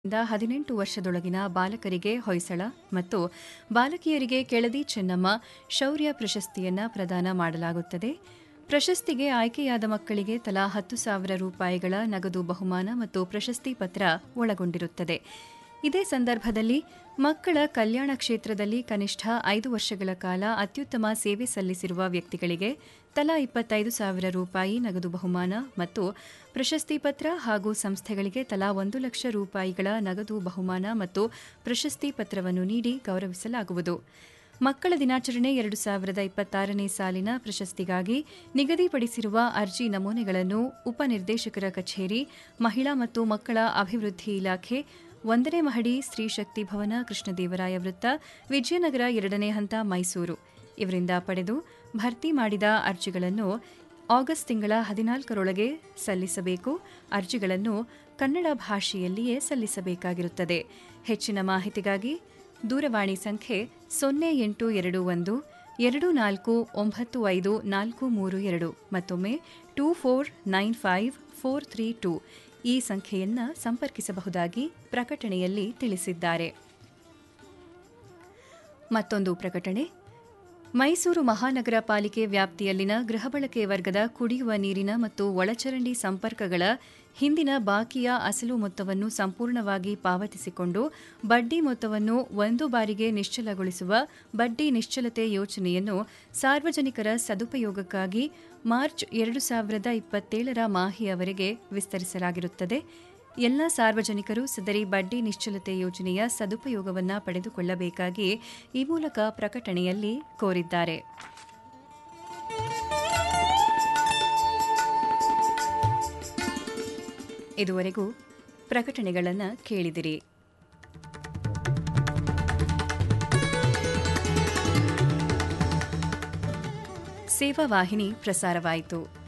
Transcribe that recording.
the ಹದಿನೆಂಟು ವರ್ಷದೊಳಗಿನ ಬಾಲಕರಿಗೆ ಹೊಯ್ಸಳ ಮತ್ತು ಬಾಲಕಿಯರಿಗೆ ಕೆಳದಿ ಚೆನ್ನಮ್ಮ ಶೌರ್ಯ ಪ್ರಶಸ್ತಿಯನ್ನ ಪ್ರದಾನ ಮಾಡಲಾಗುತ್ತದೆ ಪ್ರಶಸ್ತಿಗೆ ಆಯ್ಕೆಯಾದ ಮಕ್ಕಳಿಗೆ ತಲಾ ಹತ್ತು ಸಾವಿರ ರೂಪಾಯಿಗಳ ನಗದು ಬಹುಮಾನ ಮತ್ತು ಪ್ರಶಸ್ತಿ ಪತ್ರ ಒಳಗೊಂಡಿರುತ್ತದೆ ಇದೇ ಸಂದರ್ಭದಲ್ಲಿ ಮಕ್ಕಳ ಕಲ್ಯಾಣ ಕ್ಷೇತ್ರದಲ್ಲಿ ಕನಿಷ್ಠ ಐದು ವರ್ಷಗಳ ಕಾಲ ಅತ್ಯುತ್ತಮ ಸೇವೆ ಸಲ್ಲಿಸಿರುವ ವ್ಯಕ್ತಿಗಳಿಗೆ ತಲಾ ಇಪ್ಪತ್ತೈದು ಸಾವಿರ ರೂಪಾಯಿ ನಗದು ಬಹುಮಾನ ಮತ್ತು ಪ್ರಶಸ್ತಿ ಪತ್ರ ಹಾಗೂ ಸಂಸ್ಥೆಗಳಿಗೆ ತಲಾ ಒಂದು ಲಕ್ಷ ರೂಪಾಯಿಗಳ ನಗದು ಬಹುಮಾನ ಮತ್ತು ಪ್ರಶಸ್ತಿ ಪತ್ರವನ್ನು ನೀಡಿ ಗೌರವಿಸಲಾಗುವುದು ಮಕ್ಕಳ ದಿನಾಚರಣೆ ಎರಡು ಸಾವಿರದ ಇಪ್ಪತ್ತಾರನೇ ಸಾಲಿನ ಪ್ರಶಸ್ತಿಗಾಗಿ ನಿಗದಿಪಡಿಸಿರುವ ಅರ್ಜಿ ನಮೂನೆಗಳನ್ನು ಉಪನಿರ್ದೇಶಕರ ಕಚೇರಿ ಮಹಿಳಾ ಮತ್ತು ಮಕ್ಕಳ ಅಭಿವೃದ್ಧಿ ಇಲಾಖೆ ಒಂದನೇ ಮಹಡಿ ಸ್ತ್ರೀ ಶಕ್ತಿ ಭವನ ಕೃಷ್ಣದೇವರಾಯ ವೃತ್ತ ವಿಜಯನಗರ ಎರಡನೇ ಹಂತ ಮೈಸೂರು ಇವರಿಂದ ಪಡೆದು ಭರ್ತಿ ಮಾಡಿದ ಅರ್ಜಿಗಳನ್ನು ಆಗಸ್ಟ್ ತಿಂಗಳ ಹದಿನಾಲ್ಕರೊಳಗೆ ಸಲ್ಲಿಸಬೇಕು ಅರ್ಜಿಗಳನ್ನು ಕನ್ನಡ ಭಾಷೆಯಲ್ಲಿಯೇ ಸಲ್ಲಿಸಬೇಕಾಗಿರುತ್ತದೆ ಹೆಚ್ಚಿನ ಮಾಹಿತಿಗಾಗಿ ದೂರವಾಣಿ ಸಂಖ್ಯೆ ಸೊನ್ನೆ ಎಂಟು ಎರಡು ಒಂದು ಎರಡು ನಾಲ್ಕು ಒಂಬತ್ತು ಐದು ನಾಲ್ಕು ಮೂರು ಎರಡು ಮತ್ತೊಮ್ಮೆ two four nine five four three two ಈ ಸಂಖ್ಯೆಯನ್ನು ಸಂಪರ್ಕಿಸಬಹುದಾಗಿ ಪ್ರಕಟಣೆಯಲ್ಲಿ ತಿಳಿಸಿದ್ದಾರೆ ಮತ್ತೊಂದು ಪ್ರಕಟಣೆ ಮೈಸೂರು ಮಹಾನಗರ ಪಾಲಿಕೆ ವ್ಯಾಪ್ತಿಯಲ್ಲಿನ ಗೃಹ ಬಳಕೆ ವರ್ಗದ ಕುಡಿಯುವ ನೀರಿನ ಮತ್ತು ಒಳಚರಂಡಿ ಸಂಪರ್ಕಗಳ ಹಿಂದಿನ ಬಾಕಿಯ ಅಸಲು ಮೊತ್ತವನ್ನು ಸಂಪೂರ್ಣವಾಗಿ ಪಾವತಿಸಿಕೊಂಡು ಬಡ್ಡಿ ಮೊತ್ತವನ್ನು ಒಂದು ಬಾರಿಗೆ ನಿಶ್ಚಲಗೊಳಿಸುವ ಬಡ್ಡಿ ನಿಶ್ಚಲತೆ ಯೋಜನೆಯನ್ನು ಸಾರ್ವಜನಿಕರ ಸದುಪಯೋಗಕ್ಕಾಗಿ ಮಾರ್ಚ್ ಎರಡು ಸಾವಿರದ ಇಪ್ಪತ್ತೇಳರ ಮಾಹೆಯವರೆಗೆ ವಿಸ್ತರಿಸಲಾಗಿರುತ್ತದೆ ಎಲ್ಲ ಸಾರ್ವಜನಿಕರು ಸದರಿ ಬಡ್ಡಿ ನಿಶ್ಚಲತೆ ಯೋಜನೆಯ ಸದುಪಯೋಗವನ್ನು ಪಡೆದುಕೊಳ್ಳಬೇಕಾಗಿ ಈ ಮೂಲಕ ಪ್ರಕಟಣೆಯಲ್ಲಿ ಕೋರಿದ್ದಾರೆ ಇದುವರೆಗೂ ಪ್ರಕಟಣೆಗಳನ್ನು ಕೇಳಿದಿರಿ ಸೇವಾ ವಾಹಿನಿ ಪ್ರಸಾರವಾಯಿತು